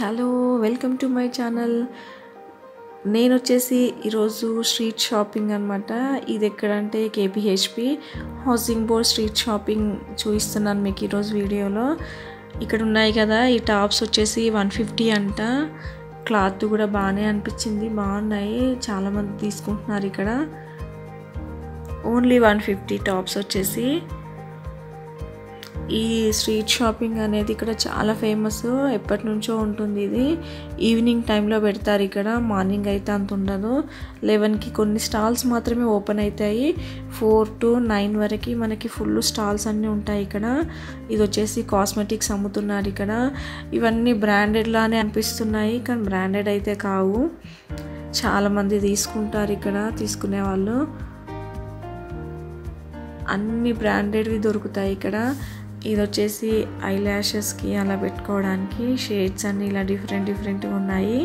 hello welcome to my channel నేను వచ్చేసి ఈరోజు స్ట్రీట్ షాపింగ్ అనమాట ఇది ఎక్కడంటే KPHB housing board street shopping చూపిస్తున్నాను మీకు ఈరోజు వీడియోలో ఇక్కడ ఉన్నాయి కదా ఈ టాప్స్ వచ్చేసి వన్ ఫిఫ్టీ అంట క్లాత్ కూడా బాగానే అనిపించింది బాగున్నాయి చాలామంది తీసుకుంటున్నారు ఇక్కడ ఓన్లీ వన్ ఫిఫ్టీ టాప్స్ వచ్చేసి ఈ స్ట్రీట్ షాపింగ్ అనేది ఇక్కడ చాలా ఫేమస్ ఎప్పటి నుంచో ఉంటుంది ఇది ఈవినింగ్ టైంలో పెడతారు ఇక్కడ మార్నింగ్ అయితే అంత ఉండదు లెవెన్కి కొన్ని స్టాల్స్ మాత్రమే ఓపెన్ అవుతాయి ఫోర్ టు నైన్ వరకు మనకి ఫుల్ స్టాల్స్ అన్నీ ఉంటాయి ఇక్కడ ఇది వచ్చేసి కాస్మెటిక్స్ అమ్ముతున్నారు ఇక్కడ ఇవన్నీ బ్రాండెడ్ లానే అనిపిస్తున్నాయి కానీ బ్రాండెడ్ అయితే కావు చాలామంది తీసుకుంటారు ఇక్కడ తీసుకునే వాళ్ళు అన్ని బ్రాండెడ్వి దొరుకుతాయి ఇక్కడ ఇది వచ్చేసి ఐ ల్యాషెస్కి అలా పెట్టుకోవడానికి షేడ్స్ అన్ని ఇలా డిఫరెంట్ డిఫరెంట్గా ఉన్నాయి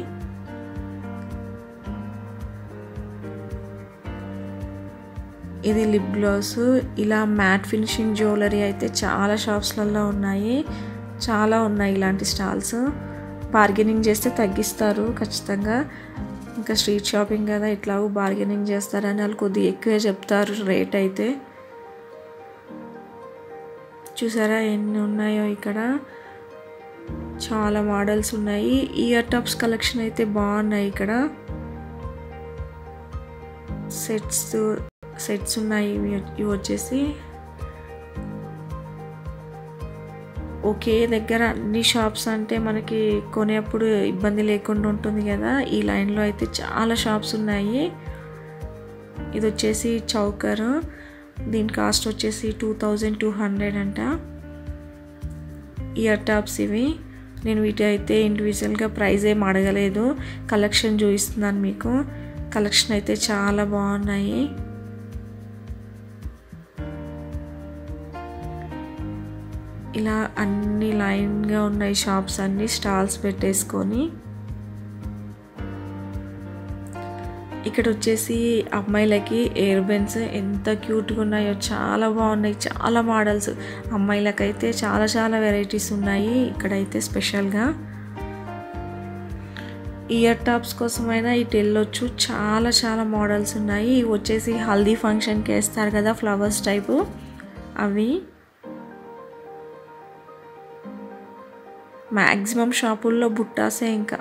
ఇది లిప్ గ్లాస్ ఇలా మ్యాట్ ఫినిషింగ్ జ్యువెలరీ అయితే చాలా షాప్స్లలో ఉన్నాయి చాలా ఉన్నాయి ఇలాంటి స్టాల్స్ బార్గెనింగ్ చేస్తే తగ్గిస్తారు ఖచ్చితంగా ఇంకా స్ట్రీట్ షాపింగ్ కదా ఇట్లాగూ బార్గెనింగ్ చేస్తారని వాళ్ళు కొద్దిగా ఎక్కువే చెప్తారు రేట్ అయితే చూసారా ఎన్ని ఉన్నాయో ఇక్కడ చాలా మోడల్స్ ఉన్నాయి ఇయర్ టాప్స్ కలెక్షన్ అయితే బాగున్నాయి ఇక్కడ సెట్స్ సెట్స్ ఉన్నాయి ఇవి వచ్చేసి ఒకే దగ్గర అన్ని షాప్స్ అంటే మనకి కొనేప్పుడు ఇబ్బంది లేకుండా ఉంటుంది కదా ఈ లైన్లో అయితే చాలా షాప్స్ ఉన్నాయి ఇది వచ్చేసి చౌకర్ దీని కాస్ట్ వచ్చేసి టూ థౌజండ్ టూ హండ్రెడ్ అంట ఇయర్ టాప్స్ ఇవి నేను వీటి అయితే ఇండివిజువల్గా ప్రైస్ ఏం అడగలేదు కలెక్షన్ చూపిస్తున్నాను మీకు కలెక్షన్ అయితే చాలా బాగున్నాయి ఇలా అన్ని లైన్గా ఉన్నాయి షాప్స్ అన్ని స్టాల్స్ పెట్టేసుకొని ఇక్కడ వచ్చేసి అమ్మాయిలకి ఎయిర్ బెన్స్ ఎంత క్యూట్గా ఉన్నాయో చాలా బాగున్నాయి చాలా మోడల్స్ అమ్మాయిలకైతే చాలా చాలా వెరైటీస్ ఉన్నాయి ఇక్కడైతే స్పెషల్గా ఇయర్ టాప్స్ కోసమైనా ఇటు వెళ్ళొచ్చు చాలా చాలా మోడల్స్ ఉన్నాయి ఇవి వచ్చేసి హల్దీ ఫంక్షన్కి వేస్తారు కదా ఫ్లవర్స్ టైపు అవి మ్యాక్సిమం షాపుల్లో బుట్టాసే ఇంకా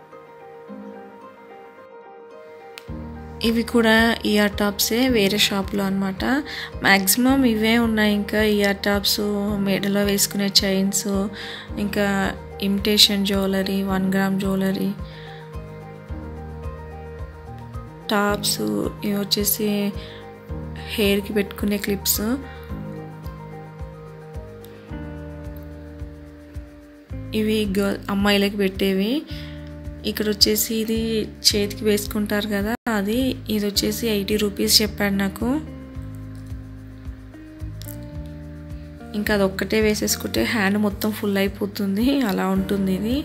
ఇవి కూడా ఇయర్ టాప్సే వేరే షాప్లో అనమాట మ్యాక్సిమం ఇవే ఉన్నాయి ఇంకా ఇయర్ టాప్స్ మెడలో వేసుకునే చైన్స్ ఇంకా imitation jewellery one gram jewellery tops ఇవి వచ్చేసి హెయిర్కి పెట్టుకునే క్లిప్స్ ఇవి గర్ల్ అమ్మాయిలకి పెట్టేవి ఇక్కడ వచ్చేసి ఇది చేతికి వేసుకుంటారు కదా అది ఇది వచ్చేసి ఎయిటీ రూపీస్ చెప్పాడు నాకు ఇంకా అది ఒక్కటే వేసేసుకుంటే హ్యాండ్ మొత్తం ఫుల్ అయిపోతుంది అలా ఉంటుంది ఇది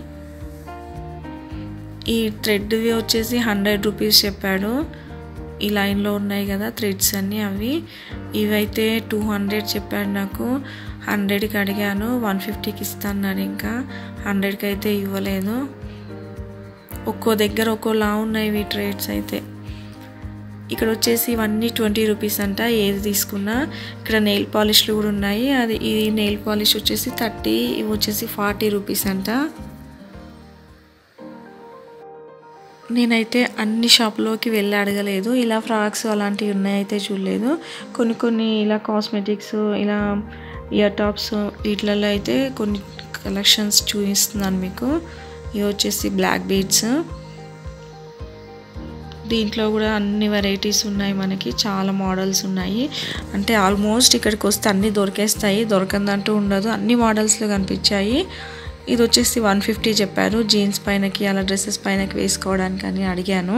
ఈ థ్రెడ్వి వచ్చేసి హండ్రెడ్ రూపీస్ చెప్పాడు ఈ లైన్లో ఉన్నాయి కదా థ్రెడ్స్ అన్నీ అవి ఇవైతే టూ హండ్రెడ్ చెప్పాడు నాకు హండ్రెడ్కి అడిగాను వన్ ఫిఫ్టీకి ఇస్తాను ఇంకా హండ్రెడ్కి అయితే ఇవ్వలేదు ఒక్కో దగ్గర ఒక్కోలా ఉన్నాయి ఇవి ట్రేడ్స్ అయితే ఇక్కడ వచ్చేసి ఇవన్నీ ట్వంటీ రూపీస్ అంట ఏది తీసుకున్నా ఇక్కడ నెయిల్ పాలిష్లు కూడా ఉన్నాయి అది ఈ నెయిల్ పాలిష్ వచ్చేసి థర్టీ ఇవి వచ్చేసి ఫార్టీ రూపీస్ అంట నేనైతే అన్ని షాప్లోకి వెళ్ళి అడగలేదు ఇలా ఫ్రాక్స్ అలాంటివి ఉన్నాయైతే చూడలేదు కొన్ని కొన్ని ఇలా కాస్మెటిక్స్ ఇలా ఇయర్ టాప్స్ వీటిలలో అయితే కొన్ని కలెక్షన్స్ చూపిస్తున్నాను మీకు ఇవి వచ్చేసి బ్లాక్ బీడ్స్ దీంట్లో కూడా అన్ని వెరైటీస్ ఉన్నాయి మనకి చాలా మోడల్స్ ఉన్నాయి అంటే ఆల్మోస్ట్ ఇక్కడికి వస్తే అన్నీ దొరికేస్తాయి దొరకందంటూ ఉండదు అన్ని మోడల్స్లో కనిపించాయి ఇది వచ్చేసి వన్ ఫిఫ్టీ చెప్పారు జీన్స్ పైనకి అలా డ్రెస్సెస్ పైనకి వేసుకోవడానికి అని అడిగాను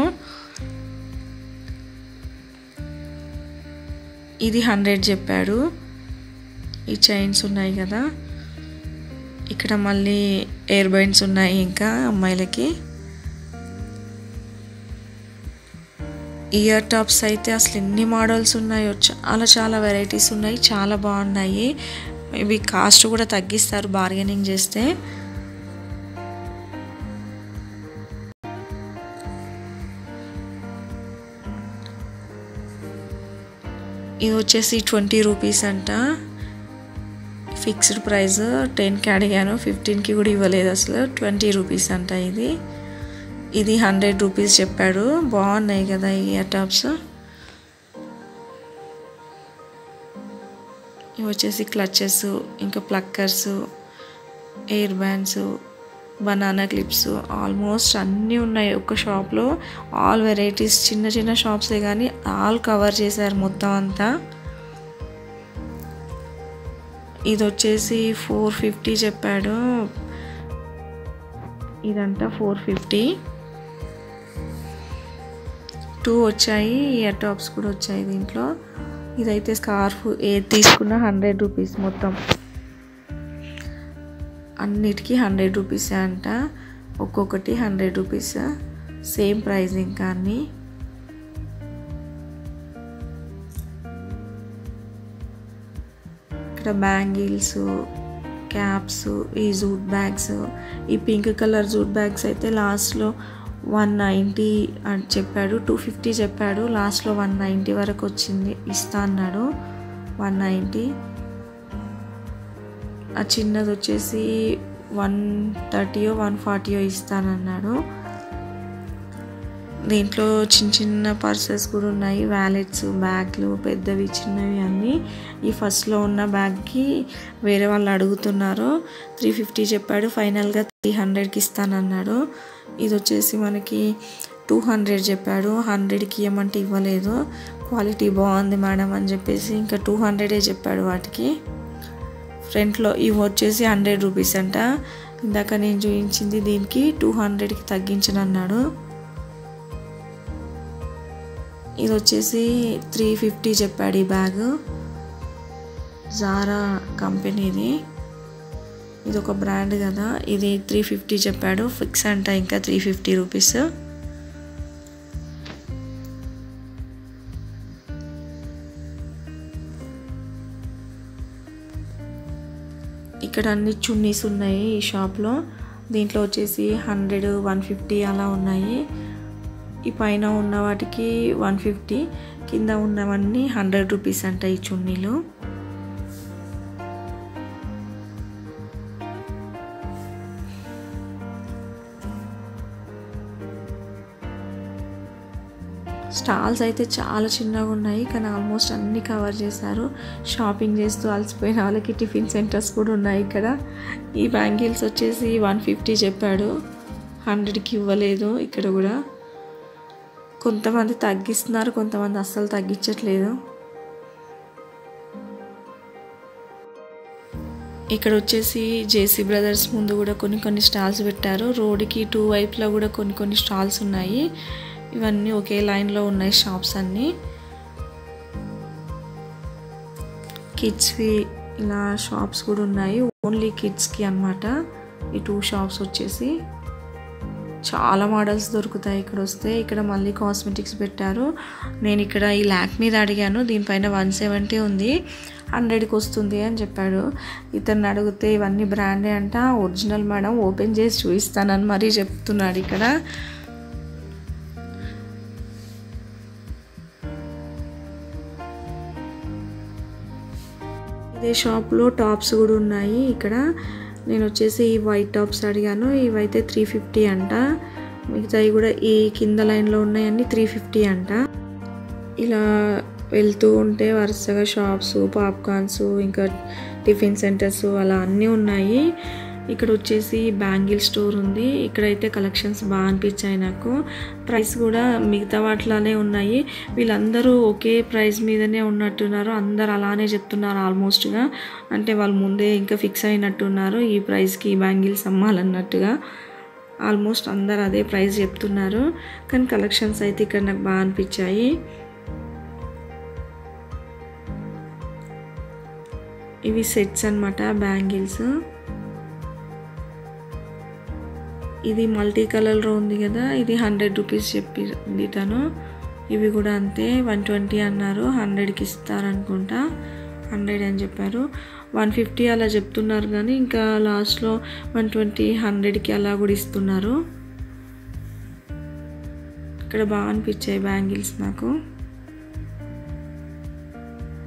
ఇది హండ్రెడ్ చెప్పాడు ఈ చైన్స్ ఉన్నాయి కదా ఇక్కడ మళ్ళీ ఎయిర్ బైండ్స్ ఉన్నాయి ఇంకా అమ్మాయిలకి ఇయర్ టాప్స్ అయితే అసలు ఎన్ని మోడల్స్ ఉన్నాయో చాలా చాలా వెరైటీస్ ఉన్నాయి చాలా బాగున్నాయి ఇవి కాస్ట్ కూడా తగ్గిస్తారు బార్గెనింగ్ చేస్తే ఇది వచ్చేసి ట్వంటీ రూపీస్ అంట ఫిక్స్డ్ ప్రైస్ టెన్కి అడిగాను ఫిఫ్టీన్కి కూడా ఇవ్వలేదు అసలు ట్వంటీ రూపీస్ అంట ఇది ఇది హండ్రెడ్ రూపీస్ చెప్పాడు బాగున్నాయి కదా ఈ ఇయర్ టాప్స్ ఇవి వచ్చేసి క్లచెస్ ఇంకా pluckers hair bands banana clips almost అన్నీ ఉన్నాయి ఒక షాప్లో ఆల్ వెరైటీస్ చిన్న చిన్న షాప్సే కానీ ఆల్ కవర్ చేశారు మొత్తం అంతా ఇది వచ్చేసి ఫోర్ ఫిఫ్టీ చెప్పాడు ఇదంతా ఫోర్ ఫిఫ్టీ టూ వచ్చాయి ఇయర్ టాప్స్ కూడా వచ్చాయి దీంట్లో ఇదైతే స్కార్ఫ్ ఏది తీసుకున్నా హండ్రెడ్ రూపీస్ మొత్తం అన్నిటికీ హండ్రెడ్ రూపీసే అంట ఒక్కొక్కటి హండ్రెడ్ రూపీస్ సేమ్ ప్రైస్ ఇంకా అన్నీ ఇక్కడ బ్యాంగిల్స్ క్యాప్స్ ఈ జూట్ బ్యాగ్స్ ఈ పింక్ కలర్ జూట్ బ్యాగ్స్ అయితే లాస్ట్లో వన్ నైంటీ అని చెప్పాడు టూ ఫిఫ్టీ చెప్పాడు లాస్ట్లో వన్ నైంటీ వరకు వచ్చింది ఇస్తా అన్నాడు వన్ నైంటీ ఆ చిన్నది వచ్చేసి వన్ థర్టీయో వన్ ఫార్టీయో ఇస్తానన్నాడు దీంట్లో చిన్న చిన్న పర్సెస్ కూడా ఉన్నాయి వ్యాలెట్స్ బ్యాగ్లు పెద్దవి చిన్నవి అన్నీ ఈ ఫస్ట్లో ఉన్న బ్యాగ్కి వేరే వాళ్ళు అడుగుతున్నారు త్రీ ఫిఫ్టీ చెప్పాడు ఫైనల్గా త్రీ హండ్రెడ్కి ఇస్తానన్నాడు ఇది వచ్చేసి మనకి టూ హండ్రెడ్ చెప్పాడు హండ్రెడ్కి ఇవ్వమంటే ఇవ్వలేదు క్వాలిటీ బాగుంది మేడం అని చెప్పేసి ఇంకా టూ హండ్రెడే చెప్పాడు వాటికి ఫ్రంట్లో ఇవి వచ్చేసి హండ్రెడ్ రూపీస్ అంట ఇందాక నేను చూపించింది దీనికి టూ హండ్రెడ్కి తగ్గించనన్నాడు ఇది వచ్చేసి త్రీ ఫిఫ్టీ చెప్పాడు ఈ బ్యాగ్ జారా కంపెనీది ఇది ఒక బ్రాండ్ కదా ఇది త్రీ ఫిఫ్టీ చెప్పాడు ఫిక్స్ అంట ఇంకా త్రీ ఫిఫ్టీ రూపీస్ ఇక్కడ అన్ని చున్నీస్ ఉన్నాయి ఈ షాప్లో దీంట్లో వచ్చేసి హండ్రెడ్ వన్ ఫిఫ్టీ అలా ఉన్నాయి ఈ పైన ఉన్న వాటికి వన్ ఫిఫ్టీ కింద ఉన్నవన్నీ హండ్రెడ్ రూపీస్ అంట ఈ చున్నీలు స్టాల్స్ అయితే చాలా చిన్నగా ఉన్నాయి కానీ ఆల్మోస్ట్ అన్నీ కవర్ చేశారు షాపింగ్ చేస్తూ అలసిపోయిన వాళ్ళకి టిఫిన్ సెంటర్స్ కూడా ఉన్నాయి ఇక్కడ ఈ బ్యాంగిల్స్ వచ్చేసి వన్ ఫిఫ్టీ చెప్పాడు హండ్రెడ్కి ఇవ్వలేదు ఇక్కడ కూడా కొంతమంది తగ్గిస్తున్నారు కొంతమంది అస్సలు తగ్గించట్లేదు ఇక్కడ వచ్చేసి జేసీ బ్రదర్స్ ముందు కూడా కొన్ని కొన్ని స్టాల్స్ పెట్టారు రోడ్డుకి టూ వైపులా కూడా కొన్ని కొన్ని స్టాల్స్ ఉన్నాయి ఇవన్నీ ఒకే లైన్లో ఉన్నాయి షాప్స్ అన్నీ కిడ్స్వి ఇలా షాప్స్ కూడా ఉన్నాయి ఓన్లీ కిడ్స్కి అనమాట ఈ టూ షాప్స్ వచ్చేసి చాలా మోడల్స్ దొరుకుతాయి ఇక్కడ వస్తే ఇక్కడ మళ్ళీ కాస్మెటిక్స్ పెట్టారు నేను ఇక్కడ ఈ ల్యాక్ మీద అడిగాను దీనిపైన వన్ సెవెంటీ ఉంది హండ్రెడ్కి వస్తుంది అని చెప్పాడు ఇతన్ని అడిగితే ఇవన్నీ బ్రాండే అంట ఒరిజినల్ మేడం ఓపెన్ చేసి చూపిస్తానని మరీ చెప్తున్నాడు ఇక్కడ ఇదే షాప్లో టాప్స్ కూడా ఉన్నాయి ఇక్కడ నేను వచ్చేసి ఈ వైట్ టాప్స్ అడిగాను ఇవైతే త్రీ ఫిఫ్టీ అంట మిగతాయి కూడా ఈ కింద లైన్లో ఉన్నాయన్నీ త్రీ ఫిఫ్టీ అంట ఇలా వెళ్తూ ఉంటే వరుసగా షాప్స్ పాప్కార్న్స్ ఇంకా టిఫిన్ సెంటర్స్ అలా అన్నీ ఉన్నాయి ఇక్కడ వచ్చేసి బ్యాంగిల్ స్టోర్ ఉంది ఇక్కడైతే కలెక్షన్స్ బాగా అనిపించాయి నాకు ప్రైస్ కూడా మిగతా వాటిలానే ఉన్నాయి వీళ్ళందరూ ఒకే ప్రైస్ మీదనే ఉన్నట్టున్నారు అందరు అలానే చెప్తున్నారు ఆల్మోస్ట్గా అంటే వాళ్ళు ముందే ఇంకా ఫిక్స్ అయినట్టున్నారు ఈ ప్రైస్కి ఈ బ్యాంగిల్స్ అమ్మాలన్నట్టుగా ఆల్మోస్ట్ అందరు అదే ప్రైస్ చెప్తున్నారు కానీ కలెక్షన్స్ అయితే ఇక్కడ నాకు బాగా అనిపించాయి ఇవి సెట్స్ అనమాట బ్యాంగిల్స్ ఇది మల్టీ కలర్లో ఉంది కదా ఇది హండ్రెడ్ రూపీస్ చెప్పింది తను ఇవి కూడా అంతే వన్ ట్వంటీ అన్నారు హండ్రెడ్కి ఇస్తారనుకుంటా హండ్రెడ్ అని చెప్పారు వన్ ఫిఫ్టీ అలా చెప్తున్నారు కానీ ఇంకా లాస్ట్లో వన్ ట్వంటీ హండ్రెడ్కి అలా కూడా ఇస్తున్నారు ఇక్కడ బాగా అనిపించాయి బ్యాంగిల్స్ నాకు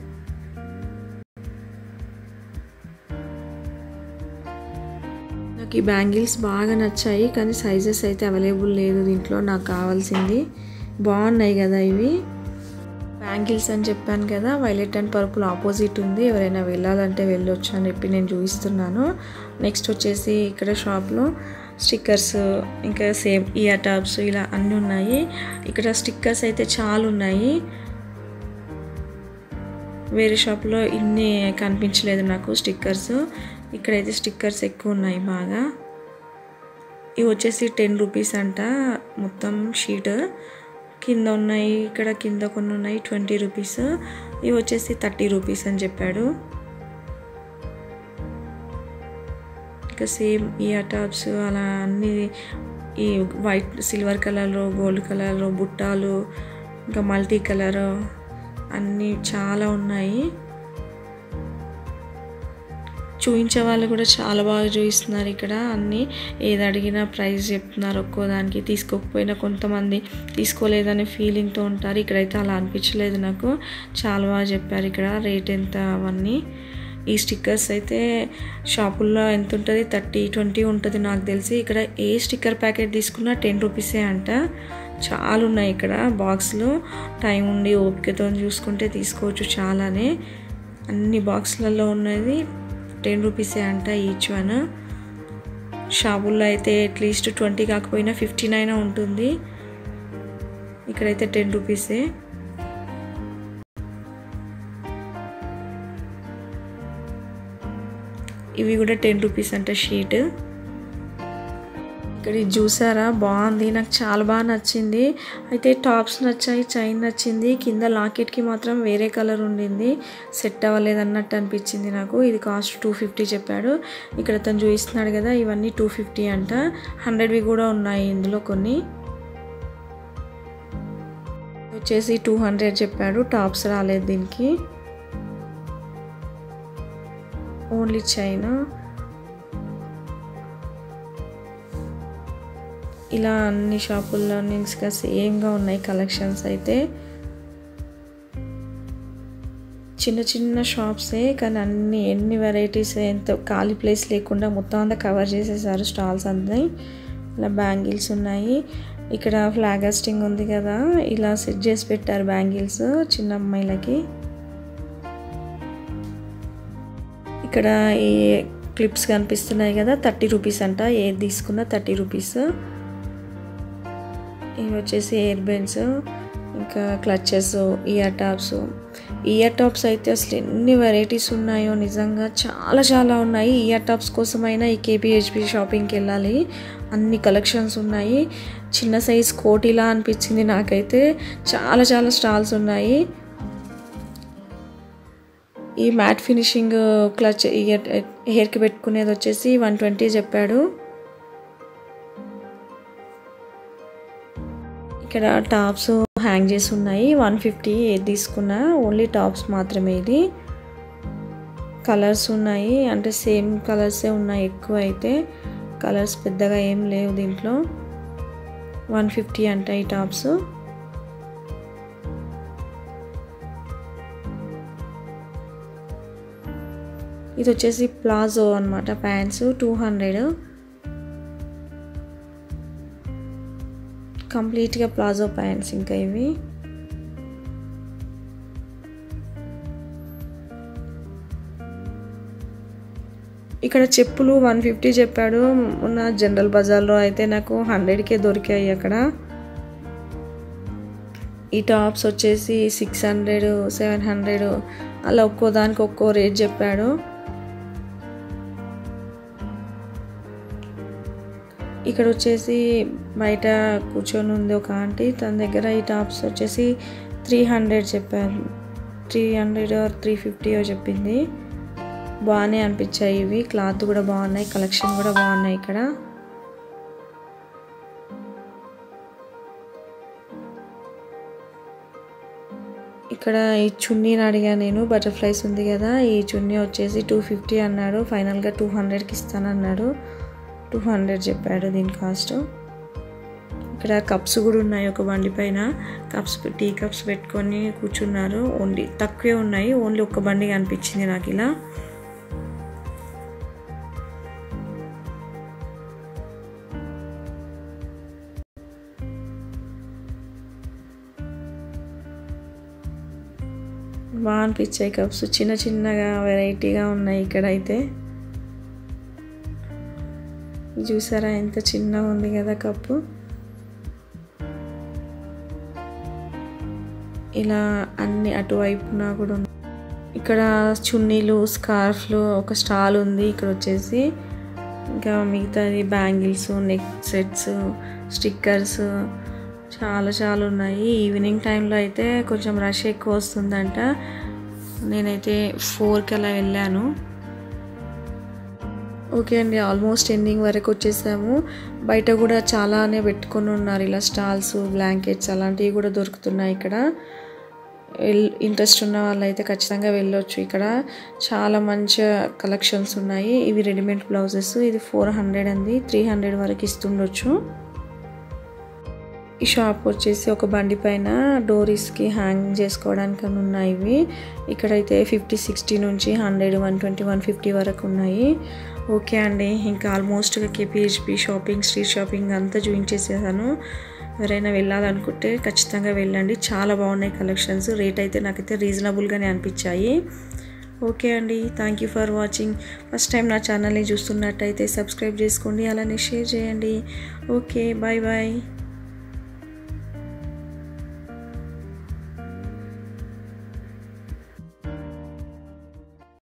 నాకు ఈ బ్యాంగిల్స్ బాగా నచ్చాయి కానీ సైజెస్ అయితే అవైలబుల్ లేదు దీంట్లో నాకు కావాల్సింది బాగున్నాయి కదా ఇవి బ్యాంగిల్స్ అని చెప్పాను కదా వైలెట్ అండ్ పర్పుల్ ఆపోజిట్ ఉంది ఎవరైనా వెళ్ళాలంటే వెళ్ళొచ్చు అని చెప్పి నేను చూపిస్తున్నాను నెక్స్ట్ వచ్చేసి ఇక్కడ షాప్లో స్టిక్కర్స్ ఇంకా సేమ్ ఇయర్ టాప్స్ ఇలా అన్నీ ఉన్నాయి ఇక్కడ స్టిక్కర్స్ అయితే చాలా ఉన్నాయి వేరే షాప్లో ఇన్ని కనిపించలేదు నాకు స్టిక్కర్స్ ఇక్కడైతే స్టిక్కర్స్ ఎక్కువ ఉన్నాయి బాగా ఇవి వచ్చేసి టెన్ రూపీస్ అంట మొత్తం షీట్ కింద ఉన్నాయి ఇక్కడ కింద కొన్ని ఉన్నాయి ట్వంటీ రూపీస్ ఇవి వచ్చేసి థర్టీ రూపీస్ అని చెప్పాడు ఇంకా సేమ్ ఇయర్ టాప్స్ అలా అన్ని ఈ వైట్ సిల్వర్ కలర్లో గోల్డ్ కలర్లో బుట్టాలు ఇంకా మల్టీ కలర్ అన్నీ చాలా ఉన్నాయి చూపించే వాళ్ళు కూడా చాలా బాగా చూపిస్తున్నారు ఇక్కడ అన్నీ ఏది అడిగినా ప్రైస్ చెప్తున్నారు ఒక్కో దానికి తీసుకోకపోయినా కొంతమంది తీసుకోలేదనే ఫీలింగ్తో ఉంటారు ఇక్కడైతే అలా అనిపించలేదు నాకు చాలా బాగా చెప్పారు ఇక్కడ రేట్ ఎంత అవన్నీ ఈ స్టిక్కర్స్ అయితే షాపుల్లో ఎంత ఉంటుంది థర్టీ ట్వంటీ ఉంటుంది నాకు తెలిసి ఇక్కడ ఏ స్టిక్కర్ ప్యాకెట్ తీసుకున్నా టెన్ రూపీసే అంట చాలా ఉన్నాయి ఇక్కడ బాక్స్లు టైం ఉండి ఓపికతో చూసుకుంటే తీసుకోవచ్చు చాలానే అన్ని బాక్స్లలో ఉన్నది టెన్ రూపీసే అంట ఈచ్ వన్ షాపుల్లో అయితే అట్లీస్ట్ ట్వంటీ కాకపోయినా ఫిఫ్టీన్ అయినా ఉంటుంది ఇక్కడైతే టెన్ రూపీసే ఇవి కూడా టెన్ రూపీస్ అంట షీట్ ఇక్కడ ఇది చూసారా బాగుంది నాకు చాలా బాగా నచ్చింది అయితే టాప్స్ నచ్చాయి చైన్ నచ్చింది కింద లాకెట్కి మాత్రం వేరే కలర్ ఉండింది సెట్ అవ్వలేదు అన్నట్టు అనిపించింది నాకు ఇది కాస్ట్ టూ ఫిఫ్టీ చెప్పాడు ఇక్కడ తను చూపిస్తున్నాడు కదా ఇవన్నీ టూ ఫిఫ్టీ అంట హండ్రెడ్వి కూడా ఉన్నాయి ఇందులో కొన్ని వచ్చేసి టూ హండ్రెడ్ చెప్పాడు టాప్స్ రాలేదు దీనికి ఓన్లీ చైన్ ఇలా అన్ని షాపుల్లో ఇంకా సేమ్గా ఉన్నాయి కలెక్షన్స్ అయితే చిన్న చిన్న షాప్సే కానీ అన్ని ఎన్ని వెరైటీస్ ఎంత ఖాళీ ప్లేస్ లేకుండా మొత్తం అంతా కవర్ చేసేసారు స్టాల్స్ అంతా ఇలా బ్యాంగిల్స్ ఉన్నాయి ఇక్కడ ఫ్లాగాస్టింగ్ ఉంది కదా ఇలా సెట్ చేసి పెట్టారు బ్యాంగిల్స్ చిన్న అమ్మాయిలకి ఇక్కడ ఈ క్లిప్స్ కనిపిస్తున్నాయి కదా థర్టీ రూపీస్ అంట ఏది తీసుకున్నా థర్టీ రూపీస్ ఇవి వచ్చేసి ఎయిర్ బెన్స్ ఇంకా clutches ear tops ear tops అయితే అసలు ఎన్ని వెరైటీస్ ఉన్నాయో నిజంగా చాలా చాలా ఉన్నాయి ఇయర్ టాప్స్ కోసమైనా ఈ కేపీహెచ్పి షాపింగ్కి వెళ్ళాలి అన్ని కలెక్షన్స్ ఉన్నాయి చిన్న సైజ్ కోటిలా అనిపించింది నాకైతే చాలా చాలా స్టాల్స్ ఉన్నాయి ఈ మ్యాట్ ఫినిషింగ్ క్లచ్ ఇయర్ హెయిర్కి పెట్టుకునేది వచ్చేసి వన్ ట్వంటీ చెప్పాడు ఇక్కడ టాప్స్ హ్యాంగ్ చేసి ఉన్నాయి వన్ ఫిఫ్టీ ఏది తీసుకున్నా ఓన్లీ టాప్స్ మాత్రమే ఇది కలర్స్ ఉన్నాయి అంటే సేమ్ కలర్సే ఉన్నాయి ఎక్కువ అయితే కలర్స్ పెద్దగా ఏం లేవు దీంట్లో వన్ ఫిఫ్టీ అంట ఈ టాప్స్ ఇది వచ్చేసి ప్లాజో అనమాట ప్యాంట్స్ టూ హండ్రెడ్ కంప్లీట్గా ప్లాజో ప్యాంట్స్ ఇంకా ఇవి ఇక్కడ చెప్పులు వన్ ఫిఫ్టీ చెప్పాడు ఉన్న జనరల్ బజార్లో అయితే నాకు హండ్రెడ్కే దొరికాయి అక్కడ ఈ టాప్స్ వచ్చేసి సిక్స్ హండ్రెడ్ సెవెన్ హండ్రెడ్ అలా ఒక్కో దానికి ఒక్కో రేట్ చెప్పాడు ఇక్కడ వచ్చేసి బయట కూర్చొని ఉంది ఒక ఆంటీ తన దగ్గర ఈ టాప్స్ వచ్చేసి త్రీ హండ్రెడ్ చెప్పారు త్రీ హండ్రెడ్ త్రీ ఫిఫ్టీ చెప్పింది బాగానే అనిపించాయి ఇవి క్లాత్ కూడా బాగున్నాయి కలెక్షన్ కూడా బాగున్నాయి ఇక్కడ ఇక్కడ ఈ చున్నీని అడిగా నేను బటర్ఫ్లైస్ ఉంది కదా ఈ చున్నీ వచ్చేసి టూ ఫిఫ్టీ అన్నాడు ఫైనల్గా టూ హండ్రెడ్కి ఇస్తానన్నాడు టూ హండ్రెడ్ చెప్పాడు దీని కాస్ట్ ఇక్కడ కప్స్ కూడా ఉన్నాయి ఒక బండి పైన కప్స్ టీ కప్స్ పెట్టుకొని కూర్చున్నారు ఓన్లీ తక్కువే ఉన్నాయి ఓన్లీ ఒక బండి కనిపించింది నాకు ఇలా బాగా అనిపించాయి కప్స్ చిన్న చిన్నగా వెరైటీగా ఉన్నాయి ఇక్కడైతే చూసారా ఎంత చిన్నగా ఉంది కదా కప్పు ఇలా అన్ని అటువైపున కూడా ఉంది ఇక్కడ చున్నీలు స్కార్ఫ్లు ఒక స్టాల్ ఉంది ఇక్కడ వచ్చేసి ఇంకా మిగతాది బ్యాంగిల్స్ నెక్ సెట్స్ స్టిక్కర్స్ చాలా చాలా ఉన్నాయి ఈవినింగ్ టైంలో అయితే కొంచెం రష్ ఎక్కువ వస్తుందంట నేనైతే ఫోర్కి అలా వెళ్ళాను ఓకే అండి ఆల్మోస్ట్ ఎండింగ్ వరకు వచ్చేసాము బయట కూడా చాలానే పెట్టుకొని ఉన్నారు ఇలా స్టాల్స్ బ్లాంకెట్స్ అలాంటివి కూడా దొరుకుతున్నాయి ఇక్కడ ఇంట్రెస్ట్ ఉన్న వాళ్ళు అయితే ఖచ్చితంగా వెళ్ళొచ్చు ఇక్కడ చాలా మంచి కలెక్షన్స్ ఉన్నాయి ఇవి రెడీమేడ్ బ్లౌజెస్ ఇది ఫోర్ హండ్రెడ్ అండి త్రీ హండ్రెడ్ వరకు ఇస్తుండొచ్చు ఈ షాప్ వచ్చేసి ఒక బండి పైన డోరీస్కి హ్యాంగ్ చేసుకోవడానికి అని ఉన్నాయి ఇవి ఇక్కడైతే ఫిఫ్టీ సిక్స్టీ నుంచి hundred one twenty one fifty వరకు ఉన్నాయి ఓకే అండి ఇంకా ఆల్మోస్ట్గా కేపీహెచ్పి షాపింగ్ స్ట్రీట్ షాపింగ్ అంతా చూపించేసేసాను ఎవరైనా వెళ్ళాలనుకుంటే ఖచ్చితంగా వెళ్ళండి చాలా బాగున్నాయి కలెక్షన్స్ రేట్ అయితే నాకైతే రీజనబుల్గానే అనిపించాయి ఓకే అండి thank you for watching first time నా ఛానల్ని చూస్తున్నట్టయితే సబ్స్క్రైబ్ చేసుకోండి అలానే షేర్ చేయండి ఓకే బాయ్ బాయ్